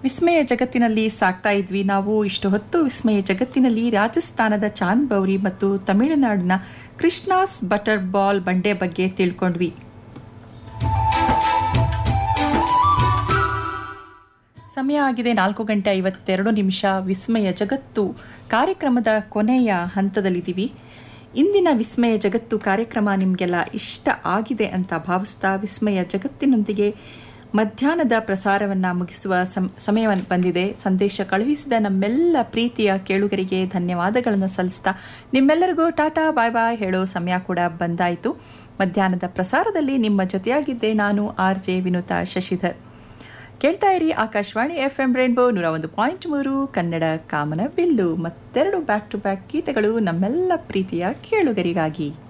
ವಿಸ್ಮಯ ಜಗತ್ತಿನಲ್ಲಿ ಸಾಕ್ತಾ ಇದ್ವಿ ನಾವು ಇಷ್ಟು ಹೊತ್ತು ವಿಸ್ಮಯ ಜಗತ್ತಿನಲ್ಲಿ ರಾಜಸ್ಥಾನದ ಚಾಂದ್ ಬೌರಿ ಮತ್ತು ತಮಿಳುನಾಡಿನ ಕೃಷ್ಣಾಸ್ ಬಟರ್ ಬಾಲ್ ಬಂಡೆ ಬಗ್ಗೆ ತಿಳ್ಕೊಂಡ್ವಿ ಸಮಯ ಆಗಿದೆ ನಾಲ್ಕು ಗಂಟೆ ಐವತ್ತೆರಡು ನಿಮಿಷ ವಿಸ್ಮಯ ಜಗತ್ತು ಕಾರ್ಯಕ್ರಮದ ಕೊನೆಯ ಹಂತದಲ್ಲಿದ್ದೀವಿ ಇಂದಿನ ವಿಸ್ಮಯ ಜಗತ್ತು ಕಾರ್ಯಕ್ರಮ ನಿಮಗೆಲ್ಲ ಇಷ್ಟ ಆಗಿದೆ ಅಂತ ಭಾವಿಸ್ತಾ ವಿಸ್ಮಯ ಜಗತ್ತಿನೊಂದಿಗೆ ಮಧ್ಯಾಹ್ನದ ಪ್ರಸಾರವನ್ನು ಮುಗಿಸುವ ಸಮ್ ಸಮಯ ಬಂದಿದೆ ಸಂದೇಶ ಕಳುಹಿಸಿದ ನಮ್ಮೆಲ್ಲ ಪ್ರೀತಿಯ ಕೇಳುಗರಿಗೆ ಧನ್ಯವಾದಗಳನ್ನು ಸಲ್ಲಿಸ್ತಾ ನಿಮ್ಮೆಲ್ಲರಿಗೂ ಟಾಟಾ ಬಾಯ್ ಬಾಯ್ ಹೇಳೋ ಸಮಯ ಕೂಡ ಬಂದಾಯಿತು ಮಧ್ಯಾಹ್ನದ ಪ್ರಸಾರದಲ್ಲಿ ನಿಮ್ಮ ಜೊತೆಯಾಗಿದ್ದೆ ನಾನು ಆರ್ ಜೆ ವಿನುತಾ ಶಶಿಧರ್ ಕೇಳ್ತಾ ಇರಿ ಆಕಾಶವಾಣಿ ಎಫ್ ಎಂ ರೇನ್ಬೋ ನೂರ ಒಂದು ಪಾಯಿಂಟ್ ಮೂರು ಕನ್ನಡ ಕಾಮನ ಬಿಲ್ಲು ಮತ್ತೆರಡು ಬ್ಯಾಕ್ ಟು ಬ್ಯಾಕ್ ಗೀತೆಗಳು ನಮ್ಮೆಲ್ಲ ಪ್ರೀತಿಯ ಕೇಳುಗರಿಗಾಗಿ